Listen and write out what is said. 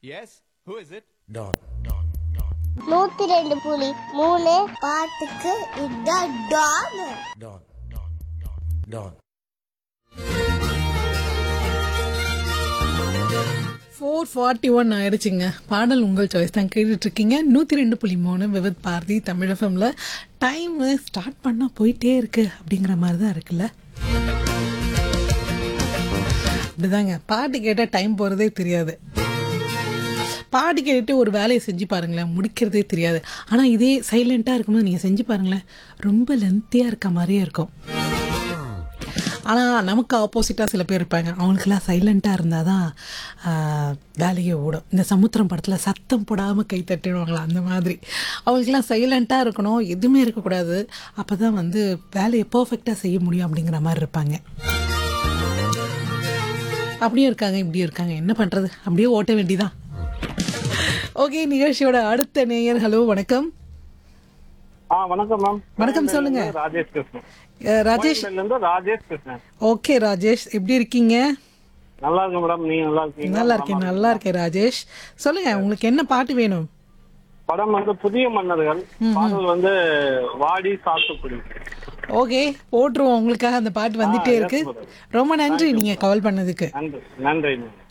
Yes? Who is it? Don. நூத்தி ரெண்டு புலி மூணு பாட்டுக்கு இதான் Don Don. Don. Four forty one ஆயிடுச்சுங்க பாடல் உங்கள் சாய்ஸ் தான் கேட்டுட்டு இருக்கீங்க நூற்றி ரெண்டு புள்ளி மூணு விவத் பாரதி தமிழ் எஃப்எம்ல டைம் ஸ்டார்ட் பண்ணால் போயிட்டே இருக்கு அப்படிங்கிற மாதிரி தான் இருக்குல்ல அப்படிதாங்க பாட்டு கேட்டால் டைம் போகிறதே தெரியாது பாட்டு கேட்டுட்டு ஒரு வேலையை செஞ்சு பாருங்களேன் முடிக்கிறதே தெரியாது ஆனால் இதே சைலண்ட்டாக இருக்கும்போது நீங்கள் செஞ்சு பாருங்களேன் ரொம்ப லென்த்தியாக இருக்க மாதிரியே இருக்கும் ஆனால் நமக்கு ஆப்போசிட்டாக சில பேர் இருப்பாங்க அவங்களுக்கெல்லாம் சைலண்ட்டாக இருந்தால் தான் ஆஹ், வேலையே ஓடும் இந்த சமுத்திரம் படத்தில் சத்தம் போடாமல் கை தட்டிடுவாங்களா அந்த மாதிரி அவங்களுக்கெல்லாம் சைலண்ட்டாக இருக்கணும் எதுவுமே இருக்கக்கூடாது அப்போ தான் வந்து வேலையை பர்ஃபெக்டாக செய்ய முடியும் அப்படிங்கிற மாதிரி இருப்பாங்க அப்படியும் இருக்காங்க இப்படியும் இருக்காங்க என்ன பண்ணுறது அப்படியே ஓட்ட வேண்டிதான் ஓகே நிகழ்ச்சியோட அடுத்த நேயர் ஹலோ வணக்கம் ஆ வணக்கம் மேம் வணக்கம், சொல்லுங்க. ராஜேஷ் கிருஷ்ணன் அஹ், ராஜேஷ் கோயம்பேடுல இருந்து ராஜேஷ் கிருஷ்ணன் ஓகே ராஜேஷ் எப்படி இருக்கீங்க நல்லா இருக்கு மேடம் நீங்க நல்லா இருக்கீங்க நல்லா இருக்கேன் நல்லா இருக்கேன் ராஜேஷ் சொல்லுங்க உங்களுக்கு என்ன பாட்டு வேணும் படம் வந்து புதிய மன்னர்கள் பாடல் வந்து வாடி சாத்துக்குடி ஓகே போட்டுருவோம் உங்களுக்காக அந்த பாட்டு வந்துட்டே இருக்கு ரொம்ப நன்றி நீங்க கால் பண்ணதுக்கு நன்றி நன்றி மேம்